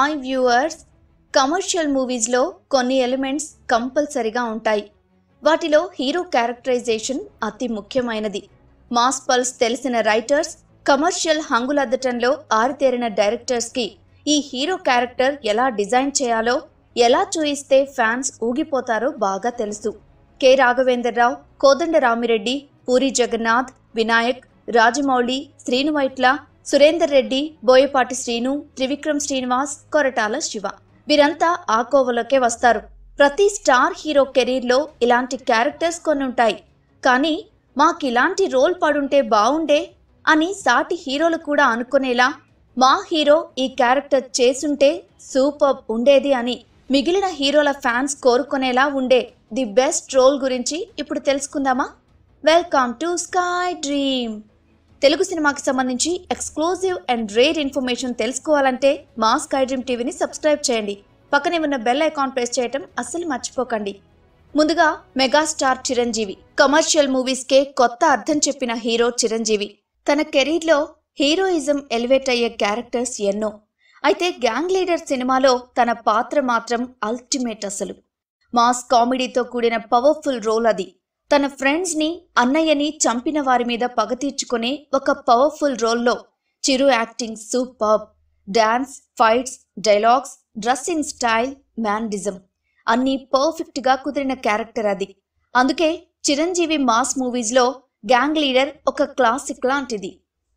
hi viewers commercial మూవీస్లో కొన్ని elements కంపల్సరిగా ఉంటాయి వాటిలో హీరో క్యారెక్టరైజేషన్ అతి ముఖ్యమైనది మాస్ పల్స్ తెలిసిన రైటర్స్ కమర్షియల్ హంగులద్దటంలో ఆరితేరిన డైరెక్టర్స్కి ఈ హీరో క్యారెక్టర్ ఎలా డిజైన్ చేయాలో ఎలా చూయిస్తే ఫ్యాన్స్ ఊగిపోతారో బాగా తెలుసు కె రాఘవేంద్రరావు కోదండరామిరెడ్డి పూరి జగన్నాథ్ వినాయక్ రాజమౌళి శ్రీను వైట్ల సురేందర్ రెడ్డి బోయపాటి శ్రీను త్రివిక్రమ్ శ్రీనివాస్ కొరటాల శివ వీరంతా ఆ కోవలోకే వస్తారు ప్రతి స్టార్ హీరో కెరీర్లో ఇలాంటి క్యారెక్టర్స్ కొన్ని ఉంటాయి కానీ మాకు ఇలాంటి రోల్ పడుంటే బావుండే అని సాటి హీరోలు కూడా అనుకునేలా మా హీరో ఈ క్యారెక్టర్ చేసుంటే సూపర్ ఉండేది అని మిగిలిన హీరోల ఫ్యాన్స్ కోరుకునేలా ఉండే ది బెస్ట్ రోల్ గురించి ఇప్పుడు తెలుసుకుందామా welcome to sky dream Telugu సినిమాకి సంబంధించి ఎక్స్క్లూజివ్ అండ్ రేర్ ఇన్ఫర్మేషన్ తెలుసుకోవాలంటే మా స్కై డ్రీమ్ టీవీని సబ్స్క్రైబ్ చేయండి పక్కనే ఉన్న బెల్ ఐకాన్ ప్రెస్ చేయటం అస్సలు మర్చిపోకండి ముందుగా మెగాస్టార్ చిరంజీవి కమర్షియల్ మూవీస్కే కొత్త అర్థం చెప్పిన హీరో చిరంజీవి తన కెరీర్లో హీరోయిజం ఎలివేట్ అయ్యే క్యారెక్టర్స్ ఎన్నో అయితే గ్యాంగ్ లీడర్ సినిమాలో తన పాత్ర మాత్రం అల్టిమేట్ అసలు మాస్ కామెడీతో కూడిన పవర్ఫుల్ రోల్ అది తన ఫ్రెండ్స్ని అన్నయ్యని చంపిన వారి మీద పగ తీర్చుకునే ఒక పవర్ఫుల్ రోల్లో Chiru acting super dance fights dialogues dressing style mannerism అన్నీ పర్ఫెక్ట్గా కుదిరిన క్యారెక్టర్ అది అందుకే చిరంజీవి మాస్ మూవీస్లో గ్యాంగ్ లీడర్ ఒక క్లాసిక్ లాంటిది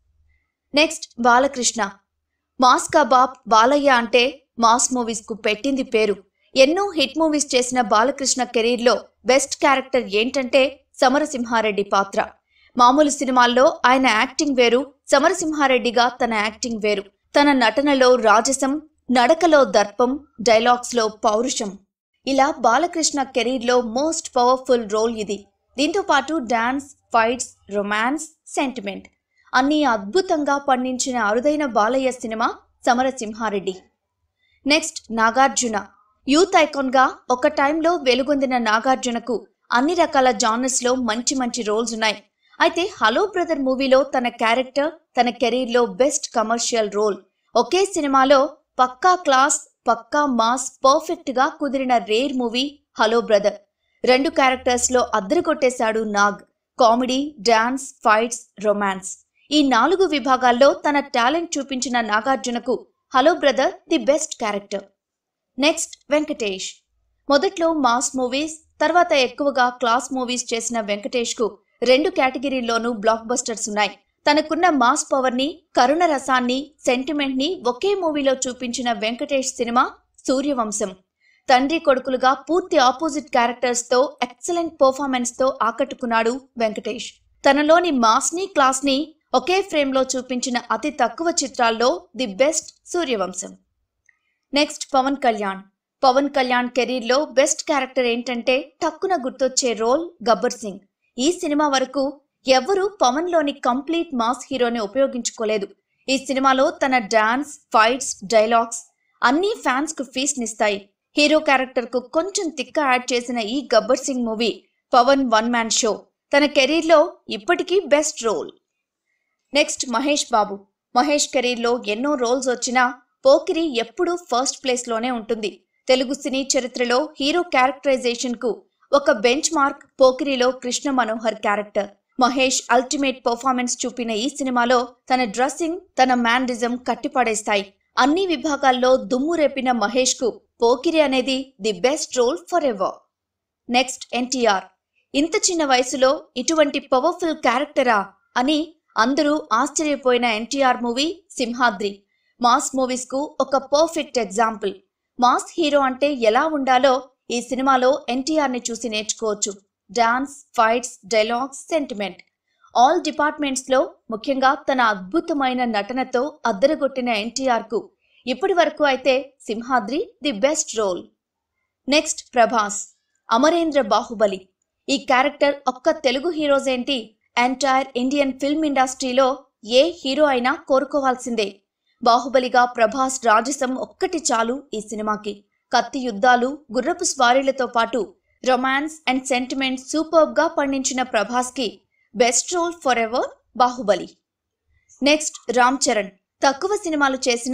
నెక్స్ట్ బాలకృష్ణ మాస్ కబాబ్ బాలయ్య అంటే మాస్ మూవీస్కు పెట్టింది పేరు ఎన్నో హిట్ మూవీస్ చేసిన బాలకృష్ణ కెరీర్లో బెస్ట్ క్యారెక్టర్ ఏంటంటే సమరసింహారెడ్డి పాత్ర మామూలు సినిమాల్లో ఆయన యాక్టింగ్ వేరు సమరసింహారెడ్డిగా తన యాక్టింగ్ వేరు తన నటనలో రాజసం నడకలో దర్పం డైలాగ్స్లో పౌరుషం ఇలా బాలకృష్ణ కెరీర్లో మోస్ట్ పవర్ఫుల్ రోల్ ఇది దీంతో పాటు డాన్స్ ఫైట్స్ రొమాన్స్ సెంటిమెంట్ అన్నీ అద్భుతంగా పండించిన అరుదైన బాలయ్య సినిమా సమరసింహారెడ్డి నెక్స్ట్ నాగార్జున యూత్ ఐకాన్గా ఒక టైంలో వెలుగొందిన నాగార్జునకు అన్ని రకాల జానర్స్లో మంచి మంచి రోల్స్ ఉన్నాయి అయితే హలో బ్రదర్ మూవీలో తన క్యారెక్టర్ తన కెరీర్లో బెస్ట్ కమర్షియల్ రోల్ ఒకే సినిమాలో పక్కా క్లాస్ పక్కా మాస్ పర్ఫెక్ట్గా కుదిరిన రేర్ మూవీ హలో బ్రదర్ రెండు క్యారెక్టర్స్లో అద్దరుకొట్టేశాడు Nag comedy dance fights romance ఈ నాలుగు విభాగాల్లో తన టాలెంట్ చూపించిన నాగార్జునకు hello brother the best character next Venkatesh మొదట్లో మాస్ మూవీస్ తర్వాత ఎక్కువగా క్లాస్ మూవీస్ చేసిన వెంకటేష్కు రెండు కేటగిరీల్లోనూ బ్లాక్ బస్టర్స్ ఉన్నాయి తనకున్న మాస్ పవర్ని కరుణ రసాన్ని సెంటిమెంట్ని ఒకే మూవీలో చూపించిన వెంకటేష్ సినిమా సూర్యవంశం తండ్రి కొడుకులుగా పూర్తి ఆపోజిట్ క్యారెక్టర్స్తో ఎక్సలెంట్ పర్ఫార్మెన్స్తో ఆకట్టుకున్నాడు వెంకటేష్ తనలోని మాస్ని క్లాస్ని ఒకే ఫ్రేమ్లో చూపించిన అతి తక్కువ చిత్రాల్లో the best Suryavamsam next Pawan Kalyan Pawan Kalyan కెరీర్లో బెస్ట్ క్యారెక్టర్ ఏంటంటే టక్కున గుర్తొచ్చే రోల్ గబ్బర్ సింగ్ ఈ సినిమా వరకు ఎవ్వరూ పవన్లోని కంప్లీట్ మాస్ హీరోని ఉపయోగించుకోలేదు ఈ సినిమాలో తన డాన్స్ ఫైట్స్ డైలాగ్స్ అన్నీ ఫ్యాన్స్కు ఫీస్నిస్తాయి హీరో క్యారెక్టర్కు కొంచెం తిక్క యాడ్ చేసిన ఈ Gabbar Singh movie Pawan one man show తన కెరీర్లో ఇప్పటికీ best role next Mahesh Babu Mahesh కెరీర్లో ఎన్నో రోల్స్ వచ్చినా పోకిరి ఎప్పుడూ ఫస్ట్ ప్లేస్లోనే ఉంటుంది తెలుగు సినీ చరిత్రలో హీరో క్యారెక్టరైజేషన్కు ఒక బెంచ్ మార్క్ పోకిరిలో Krishna Manohar character Mahesh ultimate performance చూపిన ఈ సినిమాలో తన డ్రెస్సింగ్ తన మ్యాన్డిజం కట్టిపడేస్తాయి అన్ని విభాగాల్లో దుమ్ము రేపిన మహేష్కు పోకిరి అనేది the best role for ever next NTR ఇంత చిన్న వయసులో ఇటువంటి పవర్ఫుల్ క్యారెక్టరా అని అందరూ ఆశ్చర్యపోయిన ఎన్టీఆర్ మూవీ సింహాద్రి మాస్ మూవీస్కు ఒక పర్ఫెక్ట్ ఎగ్జాంపుల్ మాస్ హీరో అంటే ఎలా ఉండాలో ఈ సినిమాలో ఎన్టీఆర్ని చూసి నేర్చుకోవచ్చు dance fights dialogues sentiment all డిపార్ట్మెంట్స్లో ముఖ్యంగా తన అద్భుతమైన నటనతో అద్దరగొట్టిన ఎన్టీఆర్కు ఇప్పటి వరకు అయితే Simhadri the best role next Prabhas Amarendra Baahubali ఈ క్యారెక్టర్ ఒక్క తెలుగు హీరోస్ ఏంటి ఎంటైర్ ఇండియన్ ఫిల్మ్ ఇండస్ట్రీలో ఏ హీరో అయినా కోరుకోవాల్సిందే బాహుబలిగా ప్రభాస్ రాజసం ఒక్కటి చాలు ఈ సినిమాకి కత్తి యుద్ధాలు గుర్రపు స్వారీలతో పాటు రొమాన్స్ అండ్ సెంటిమెంట్ సూపర్బ్గా పండించిన ప్రభాస్కి best role for ever Baahubali next Ram Charan తక్కువ సినిమాలు చేసినా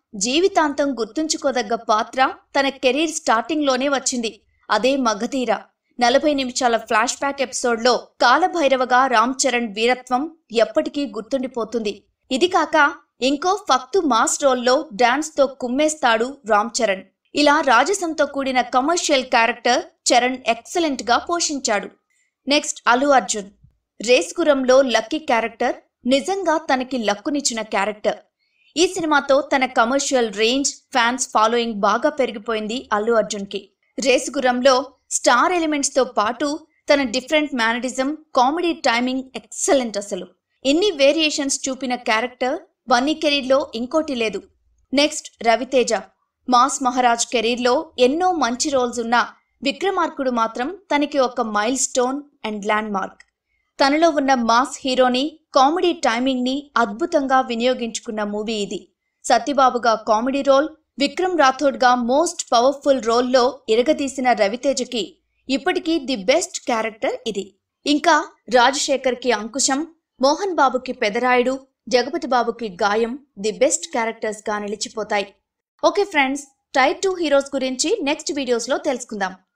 జీవితాంతం గుర్తుంచుకోదగ్గ పాత్ర తన కెరీర్ స్టార్టింగ్లోనే వచ్చింది అదే మగధీర నలభై నిమిషాల ఫ్లాష్ బ్యాక్ ఎపిసోడ్లో కాలభైరవగా రామ్ చరణ్ వీరత్వం ఎప్పటికీ గుర్తుండిపోతుంది ఇది కాక ఇంకో ఫక్తు మాస్ రోల్లో డాన్స్ తో కుమ్మేస్తాడు రామ్ చరణ్ ఇలా రాజసంతో కూడిన కమర్షియల్ క్యారెక్టర్ చరణ్ ఎక్సలెంట్ గా పోషించాడు నెక్స్ట్ అల్లు అర్జున్ రేస్ గురంలో లక్కీ క్యారెక్టర్ నిజంగా తనకి లక్కునిచ్చిన క్యారెక్టర్ ఈ సినిమాతో తన కమర్షియల్ రేంజ్ ఫ్యాన్స్ ఫాలోయింగ్ బాగా పెరిగిపోయింది అల్లు అర్జున్ కి రేసుగురంలో స్టార్ ఎలిమెంట్స్ తో పాటు తన different mannerism comedy timing excellent అసలు ఇన్ని వేరియేషన్స్ చూపిన క్యారెక్టర్ బన్నీ కెరీర్లో ఇంకోటి లేదు నెక్స్ట్ రవితేజ మాస్ మహారాజ్ కెరీర్లో ఎన్నో మంచి రోల్స్ ఉన్న విక్రమార్కుడు మాత్రం తనకి ఒక milestone and landmark తనలో ఉన్న మాస్ హీరోని కామెడీ టైమింగ్ ని అద్భుతంగా వినియోగించుకున్న మూవీ ఇది సత్యబాబుగా కామెడీ రోల్ విక్రమ్ రాథోడ్ గా మోస్ట్ పవర్ఫుల్ రోల్లో ఇరగదీసిన రవితేజకి ఇప్పటికీ ది బెస్ట్ క్యారెక్టర్ ఇది ఇంకా రాజశేఖర్ కి అంకుశం మోహన్ బాబుకి పెదరాయుడు జగపతి బాబుకి గాయం ది బెస్ట్ క్యారెక్టర్స్ గా నిలిచిపోతాయి okay friends tier two heroes గురించి నెక్స్ట్ వీడియోస్ లో తెలుసుకుందాం